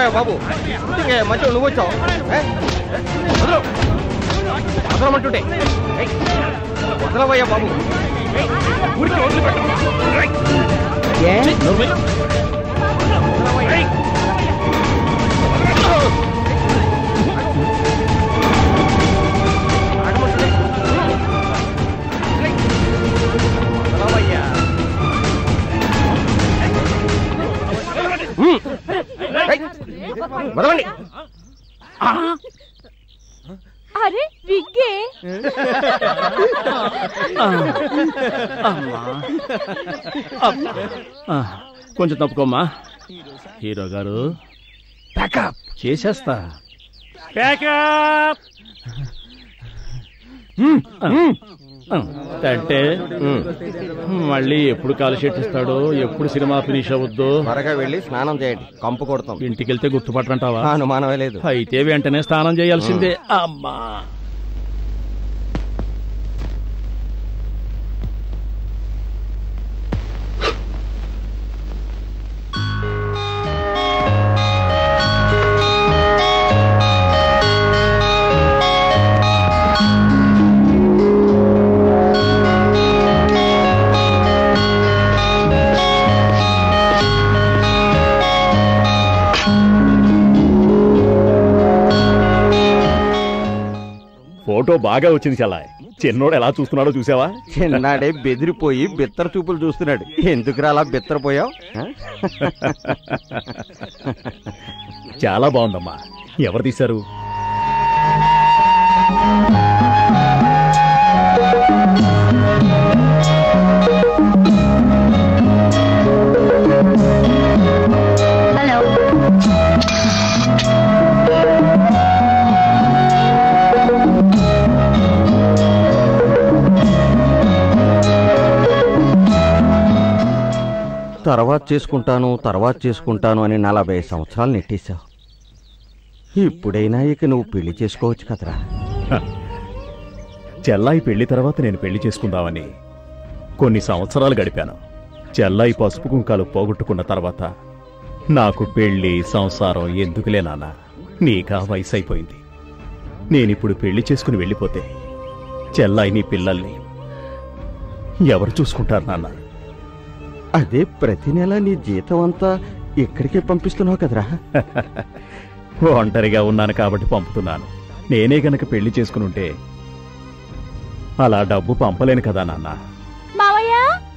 వదలవయ్యా బాబు ఇంకే మధ్యలో నువ్వు వచ్చావు ఏ? వదలు వదలమంటుంటే ఏయ్, వదలవయ్యా బాబు ఏయ్, ఊరికి వదిలిపెట్టు ఏయ్, నువ్వు వెళ్ళు. వదలవయ్యా. ఏయ్. ఆగమంటుంటే. ఏయ్. వదలవయ్యా. ఉమ్. ఏయ్, వదలండి అరే విగ్గే ఆ, కొంచెం తప్పుకోమ్మా హీరో గారు ప్యాకప్ చేసేస్తా ప్యాకప్ అంటే మళ్ళీ ఎప్పుడు కాలు ఇస్తాడో ఎప్పుడు సినిమా ఫినిష్ అవ్వద్దు త్వరగా వెళ్ళి స్నానం చేయండి కంపు కొడతాం ఇంటికి వెళ్తే గుర్తుపట్టంటావా అనుమానమే లేదు అయితే వెంటనే స్నానం చేయాల్సిందే అమ్మా ఫోటో బాగా వచ్చింది చల్లా చిన్నోడు ఎలా చూస్తున్నాడో చూసావా చిన్నాడే బెదిరిపోయి బిత్తర చూపులు చూస్తున్నాడు ఎందుకురా అలా బిత్తరపోయావు చాలా బాగుందమ్మా ఎవరు తీశారు హలో తర్వాత చేసుకుంటాను తర్వాత చేసుకుంటాను అని నలభై సంవత్సరాలు నెట్టేశావు ఇప్పుడైనా ఇక నువ్వు పెళ్లి చేసుకోవచ్చు కదరా చెల్లాయి పెళ్లి తర్వాత నేను పెళ్లి చేసుకుందామని కొన్ని సంవత్సరాలు గడిపాను చెల్లాయి పసుపు కుంకాలు పోగొట్టుకున్న తర్వాత నాకు పెళ్లి సంసారం ఎందుకులే నాన్న నీకా వయసు అయిపోయింది నేనిప్పుడు పెళ్లి చేసుకుని వెళ్ళిపోతే చెల్లాయి నీ పిల్లల్ని ఎవరు చూసుకుంటారు నాన్న అదే ప్రతి నెల నీ జీతం అంతా ఇక్కడికే పంపిస్తున్నావు కదరా ఒంటరిగా ఉన్నాను కాబట్టి పంపుతున్నాను నేనే గనక పెళ్లి చేసుకుని ఉంటే అలా డబ్బు పంపలేను కదా నాన్న మావయ్య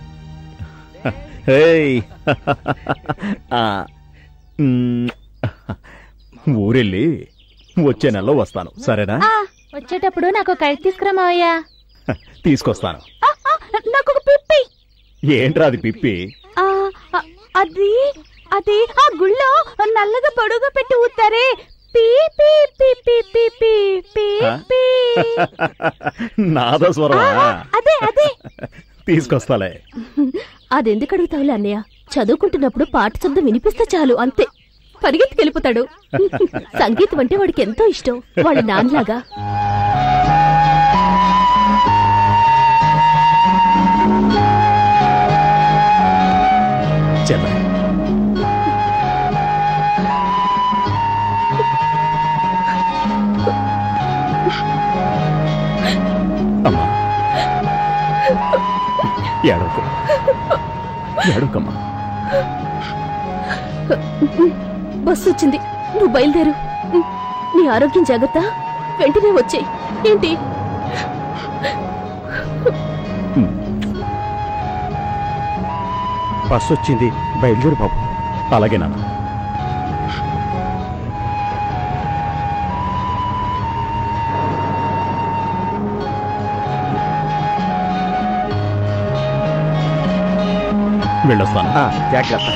హేయ్ ఆ, మ్, ఊరెళ్ళి వచ్చే నెలలో వస్తాను సరేనా ఆ, వచ్చేటప్పుడు నాకు ఒక కైట్ తీసుకురా మావయ్య తీసుకొస్తాను ఆ, ఆ, నాకు ఒక పిప్పి ఏంట్రా అది పిప్పి ఆ, ఆ, అది అది ఆ గుళ్ళో నల్లగా పొడుగు పెట్టి ఊతారే పీ పీ పీ పీ పీ పీ పీ ఆ? పీ నాదస్వరమా అదే అదే తీసుకొస్తాలే అదెందుకు అడుగుతావులే అన్నయ్య చదువుకుంటున్నప్పుడు పాట శబ్దం వినిపిస్తే చాలు అంతే పరిగెత్తుకెళ్ళిపోతాడు సంగీతం అంటే వాడికి ఎంతో ఇష్టం వాళ్ళ నాన్నలాగా చెన్నై అమ్మా ఏడవకు ఏడవకమ్మా బస్సు వచ్చింది నువ్వు బయలుదేరు నీ ఆరోగ్యం జాగ్రత్త వెంటనే వచ్చేయ్ ఏంటి బస్సు వచ్చింది బయలుదేరు బాబు అలాగే నాన్న వెళ్ళొస్తాను ఆ, జాగ్రత్త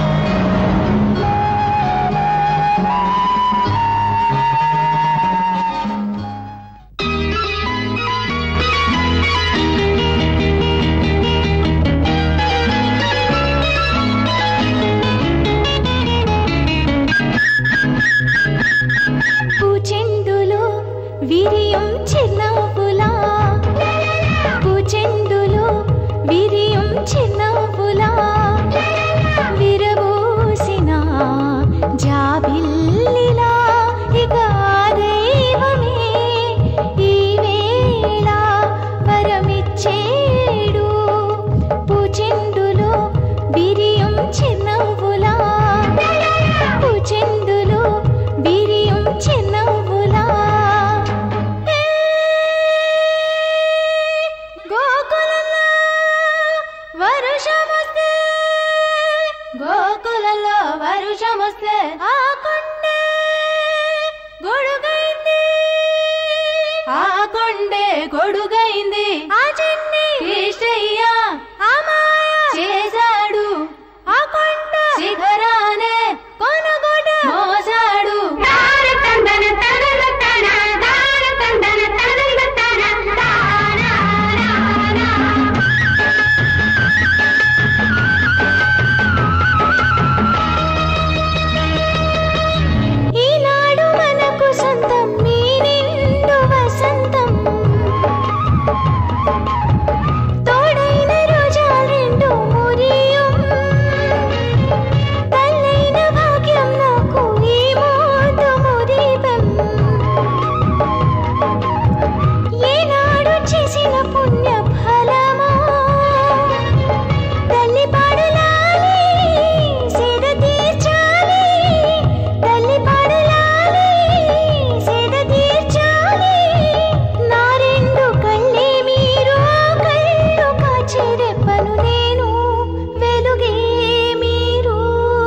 పూచెండులో విరియం చిన్నవులా పూచెండులో విరియం చిన్నవులా విరబూసిన జాబిల్ జాబిల్లిలా ఇక ఆ దైవమే ఈ వేళ వరమిచ్చేడు పూచెండులో బిరియం చిన్నవులా పూచెండులో బిరియం చిన్నవులా గోకులంలో వరుషమొస్తే గోకులంలో వరుషమొస్తే ఆ కొండే గొడుగైంది ఆ కొండే గొడుగైంది ఆ చెన్ని కృష్ణయ్య ఆ మాయ చేశాడు ఆ కొండ శిఖరానే కొనుగోట మోసాడు ఈనాడు మనకు సొంతం మీ నిండు వసంతం తోడైన రోజా రెండు మురియం తల్లైన భాగ్యం నాకు ఈ మోదు మురిపెం ఏనాడు చేసిన పుణ్య ఫలమా తల్లి పాడలాలి సేద తీర్చాలి తల్లి పాడలాలి సేద తీర్చాలి నా రెండు కళ్ళే మీరు కళ్ళు కాచెరెప్పను నేను వెలుగే మీరు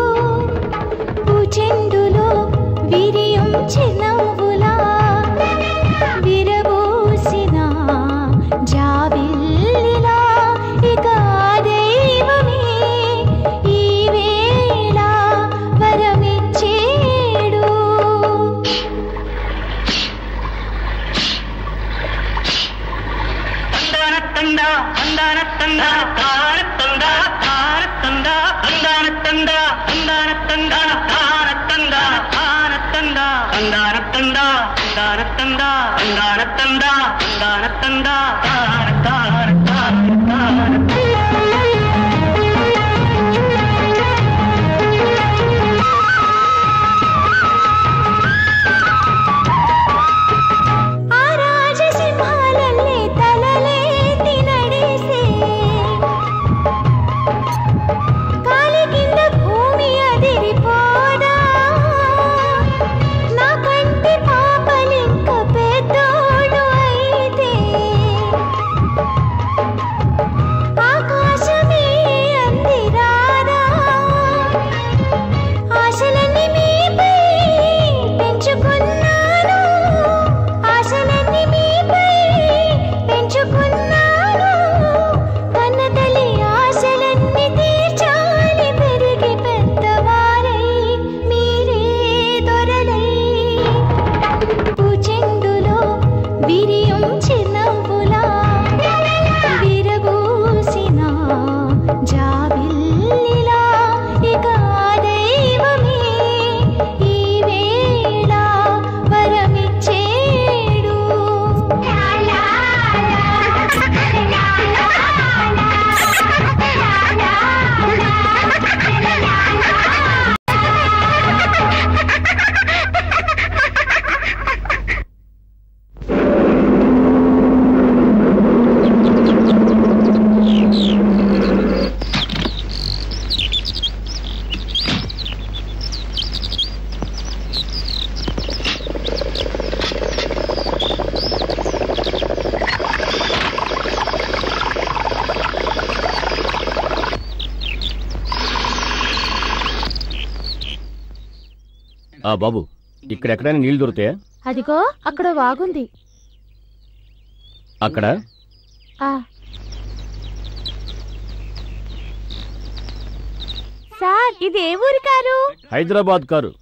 పూచెండులో విరియం చిన్నవులా విరబూసిన జాబిల్లిలా ఇక ఆ దైవమే ఈ వేళ వరమిచ్చేడు ఆ రాజసింహాలల్లే తలలేతి నడిసే కాలి కింద భూమి అదిరిపోదా నా కంటి పాపలింక పెద్దోడు అయితే ఆకాశమే అందిరాదా ఆశలన్నీ మీపై పెంచుకున్నాను ఆశలన్నీ మీపై పెంచుకున్నాను కన్న తల్లి ఆశలన్నీ తీర్చాలి పెరిగి పెద్దవారై మీరే దొరలై పూచెండులో విరియం చిన్నవులా విరబూసిన జాబిల్లిలా ఇక ఆ దైవమే ఈ వేళ వరమిచ్చేడు ఆ బాబు ఇక్కడెక్కడైనా నీళ్లు దొరుకుతాయా అదిగో అక్కడ వాగుంది అక్కడ ఆ సార్ ఇది ఏ ఊరు కారు హైదరాబాద్ కారు